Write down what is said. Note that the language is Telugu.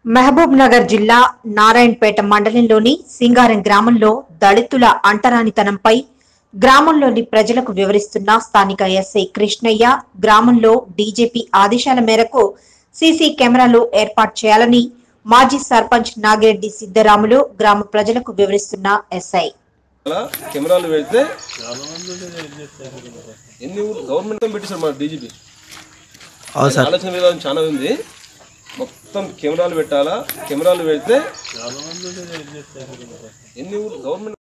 మహబూబ్ నగర్ జిల్లా నారాయణపేట మండలంలోని సింగారం గ్రామంలో దళితుల అంటరానితనంపై గ్రామంలోని ప్రజలకు వివరిస్తున్న స్థానిక ఎస్ఐ కృష్ణయ్య గ్రామంలో డీజీపీ ఆదేశాల మేరకు సీసీ కెమెరాలు ఏర్పాటు చేయాలని మాజీ సర్పంచ్ నాగిరెడ్డి సిద్దరాములు గ్రామ ప్రజలకు వివరిస్తున్న ఎస్ఐ అలా కెమెరాలు పెడితే ఎన్ని ఊరు గవర్నమెంట్ పెట్టేశారు మన డీజీపీ అవును సార్ ఆలోచన విధానం చాలా ఉంది మొత్తం కెమెరాలు పెట్టాలా కెమెరాలు పెడితే ఎన్ని ఊరు గవర్నమెంట్